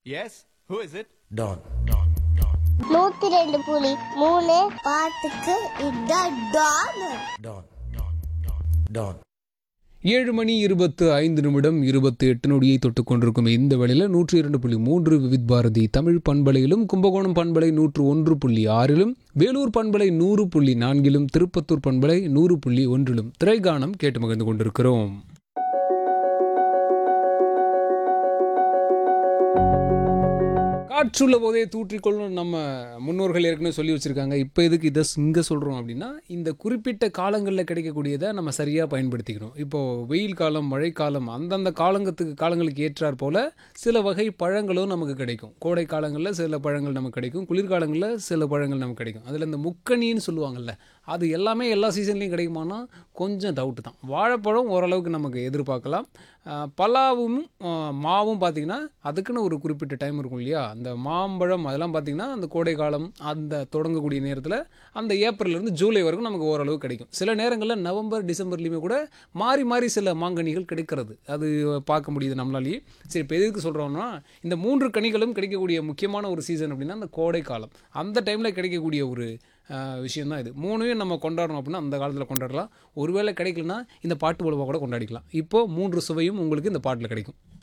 Yes? Who is it? Don நூத்தி ரெண்டு புலி மூணு பாட்டுக்கு இதான் டான் டான் டான் ஏழு மணி இருபத்து ஐந்து நிமிடம் இருபத்தி எட்டு நொடியை தொட்டுக் கொண்டிருக்கும் இந்த வேளையில் நூற்றி இரண்டு புள்ளி மூன்று விவித் பாரதி தமிழ் பண்பலையிலும் கும்பகோணம் பண்பலை நூற்று ஒன்று புள்ளி ஆறிலும் வேலூர் பண்பலை நூறு புள்ளி நான்கிலும் திருப்பத்தூர் பண்பலை நூறு புள்ளி ஒன்றிலும் திரைகானம் கேட்டு மகிழ்ந்து கொண்டிருக்கிறோம் காற்றுள்ள போதே தூற்றிக்கொள்ளும் நம்ம முன்னோர்கள் ஏற்கனவே சொல்லி வச்சுருக்காங்க இப்போ எதுக்கு இதை இங்கே சொல்கிறோம் அப்படின்னா இந்த குறிப்பிட்ட காலங்களில் கிடைக்கக்கூடியதை நம்ம சரியாக பயன்படுத்திக்கணும் இப்போது வெயில் காலம் மழைக்காலம் அந்தந்த காலங்கத்துக்கு காலங்களுக்கு ஏற்றாற் போல் சில வகை பழங்களும் நமக்கு கிடைக்கும் கோடை காலங்களில் சில பழங்கள் நமக்கு கிடைக்கும் குளிர்காலங்களில் சில பழங்கள் நமக்கு கிடைக்கும் அதில் இந்த முக்கணின்னு சொல்லுவாங்கல்ல அது எல்லாமே எல்லா சீசன்லேயும் கிடைக்குமானா கொஞ்சம் டவுட்டு தான் வாழைப்பழம் ஓரளவுக்கு நமக்கு எதிர்பார்க்கலாம் ஆஹ் பலாவும் ஆஹ் மாவும் பார்த்திங்கன்னா அதுக்குன்னு ஒரு குறிப்பிட்ட டைம் இருக்கும் இல்லையா அந்த மாம்பழம் அதெல்லாம் பார்த்திங்கன்னா அந்த கோடை காலம் அந்த தொடங்கக்கூடிய நேரத்தில் அந்த ஏப்ரல்லேருந்து ஜூலை வரைக்கும் நமக்கு ஓரளவு கிடைக்கும் சில நேரங்களில் நவம்பர் டிசம்பர்லேயுமே கூட மாறி மாறி சில மாங்கனிகள் கிடைக்கிறது அது பார்க்க முடியுது நம்மளாலேயே சரி இப்போ எதுக்கு சொல்கிறோம்னா இந்த மூன்று கனிகளும் கிடைக்கக்கூடிய முக்கியமான ஒரு சீசன் அப்படின்னா அந்த கோடை காலம் அந்த டைமில் கிடைக்கக்கூடிய ஒரு விஷயம் தான் இது மூணையும் நம்ம கொண்டாடணும் அப்படின்னா அந்த காலத்தில் கொண்டாடலாம் ஒருவேளை கிடைக்கலனா இந்த பாட்டு உழவாக கூட கொண்டாடிக்கலாம் இப்போது மூன்று சுவையும் உங்களுக்கு இந்த பாட்டில் கிடைக்கும்